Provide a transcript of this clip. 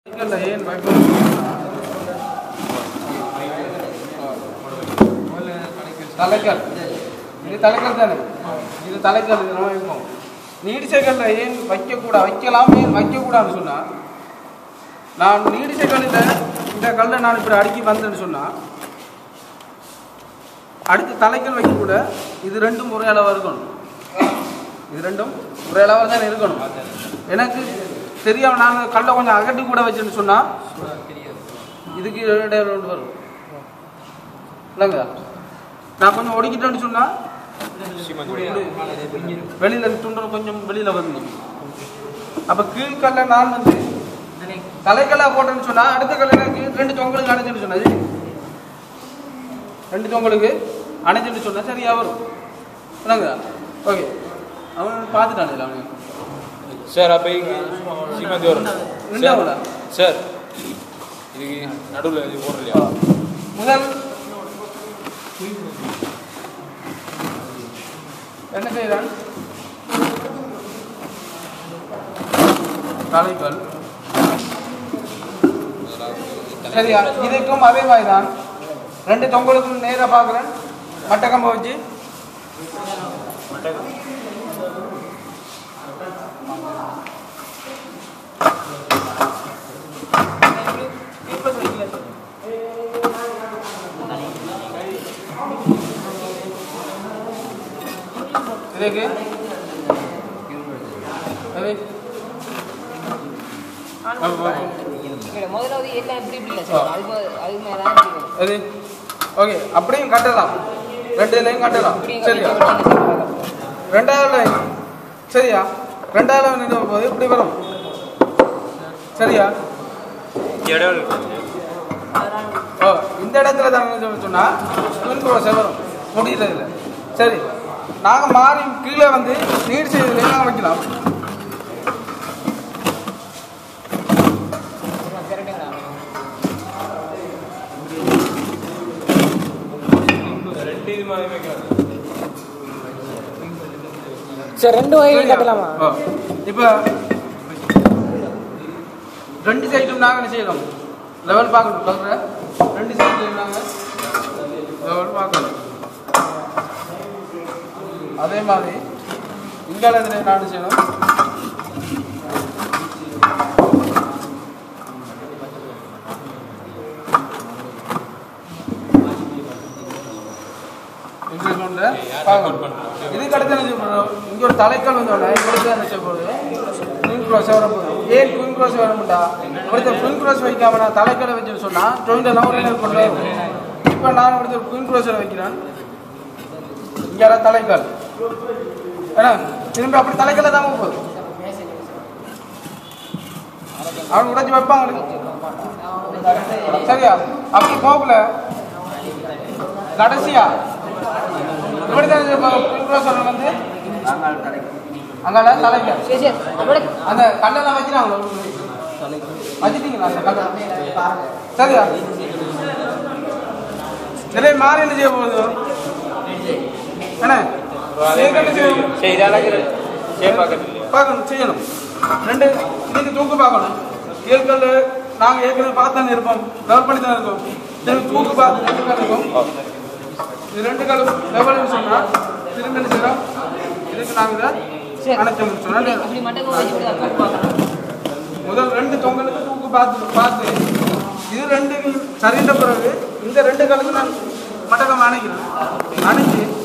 இல்ல ஏன் பயப்படுறீங்கன்னா தலைக்கல் இது தலைக்கல் தானே இது தலைக்கல் இது நம்ம இருக்கும் நீடிசைக்கல்ல ஏன் வைக்கக்கூடாது வைக்கலாம் ஏன் வைக்கக்கூடாதுன்னு சொன்னா நான் நீடிசைக்கல்லில் இந்த கல்லை நான் இப்படி அடுக்கி வந்தேன்னு சொன்னா அடுத்து தலைக்கல் வைக்கக்கூட இது ரெண்டும் ஒரே அளவாக இருக்கணும் இது ரெண்டும் ஒரே அளவாக தான் இருக்கணும் எனக்கு தெரியாம நான் கல்லை கொஞ்சம் அகட்டி கூட வச்சேன்னு சொன்னா இதுக்கு இடையில ஒன்று வரும் இல்லைங்க நான் கொஞ்சம் ஒடுக்கிட்டேன்னு சொன்னா வெளியில துண்டு கொஞ்சம் வெளியில வந்து அப்ப கீழ்கல்ல நான் வந்து தலைக்கல்லா போட்டேன்னு சொன்னா அடுத்த கல்ல எனக்கு ரெண்டு தொங்கலுக்கு அணைச்சுன்னு சொன்னது ரெண்டு தொங்கலுக்கு அணைச்சுன்னு சொன்னா சரியா வரும் இல்லைங்க ஓகே அவன் பார்த்துட்டானுல அவனுக்கு சார் அப்போ இங்கே சீமாந்தி வரும் ரெண்டாவதா? சார் இதுக்கு நடுவில் இது போடுற இல்லையா முதல் என்ன செய்யறான் தலைக்கல் சரியா இதுக்கும் அதே மாதிரி தான் ரெண்டு தொங்கலுக்கும் நேராக பார்க்குறேன் மட்டக்கம்பை வச்சு இதுக்கு அது ஆமா, ஆமா. இல்ல, முதலாவது எல்லாம் இப்படி இப்படி இல்லை சார் அது மா- அது மேலே தான் இருக்கணும். அது ஓகே அப்படியும் கட்டலாம் ரெண்டு லைன் கட்டலாம் இப்படியும் சரியா கட்டிட்டு விட்டீங்க சார். ரெண்டாவது லைன் சரியா ரெண்டாவது லைன் என்ன போகுது இப்படி வரும் சரியா ஓ இந்த இடத்துல தான் சொன்னா ட்வின் க்ரோஸே வரும் முடியறதுல சரி நாங்கள் மாறி கீழே வந்து நீட் செய்யறதுல நாங்கள் வைக்கலாம் கரெக்டுங்களா? ரெண்டு இது மாதிரி வைக்கிறாங்க சார் ரெண்டு வகையும் கட்டலாமா ஓ இப்போ ரெண்டு சைடும் நாங்கள் என்ன செய்யணும் லெவல் பார்க்கணும் சொல்கிறேன் ரெண்டு சைடும் நாங்கள் லெவல் பார்க்கணும் அதே மாதிரி இங்கே இதில் நான் என்ன செய்யணும் இங்கே கொண்டு பார்க்கணும் இதுக்கு அடுத்து என்ன செய்ய போறோம்? இங்க ஒரு தலைக்கல் வந்தோடனே இவருக்கு என்ன செய்ய போகுது குயின் க்ரோஸ் வர போகுது ஏன் குயின் க்ரோஸ் வரமுண்டா ஒருத்தர் குயின் க்ரோஸ் வைக்காம நான் தலைக்கலை வச்சுன்னு சொன்னா ஜோயிண்ட் எல்லாம் ஒரே நேரம் கொண்டு வரும் இப்போ நான் ஒருத்தர் குயின் க்ரோஸ் வைக்கிறேன் இங்க வர தலைக்கல் ஏன்னா திரும்பி அப்படி தலைக்கல்ல தான் போகுது அவன் உடைச்சு வைப்பாங்க சரியா அப்படி போகல கடைசியா இப்படி தான் குயின் க்ரோஸ் வந்து அங்கால தலைக்கல் சரி சரி அப்படியே அந்த கல்லெல்லாம் வைக்கிறாங்களோ வச்சுட்டீங்களா அந்த கல்லை சரியா இதே மாறி என்ன செய்ய போகுது என்ன சீக்கிரம் செய்யணும். சரி இது அழகு சேம் பார்க்கறது இல்லையா பார்க்கணும் செய்யணும் ரெண்டு இதுக்கு தூக்கு பார்க்கணும் ஏற்கனவே நாங்கள் ஏற்கனவே பார்த்தானே இருப்போம் லெவல் பண்ணி தான் இருக்கோம் இதுக்கு தூக்கு பார்த்து ரெண்டு கல் இருக்கும் இது ரெண்டு கல் லெவல்னு சொன்னால் திரும்ப என்ன செய்யறோம் இதுக்கு நாங்கள் சரி. அணைச்சோம்னு சொன்னால் அப்படி மட்டும் வச்சு விட்டு அதை பார்க்கலாம் முதல் ரெண்டு தொங்கலுக்கு தூக்கு பார்த்து பார்த்து இது ரெண்டு சரிந்த பிறகு இந்த ரெண்டு கலுக்கு நான் மட்டகம் அணைக்கிறேன் அணைச்சு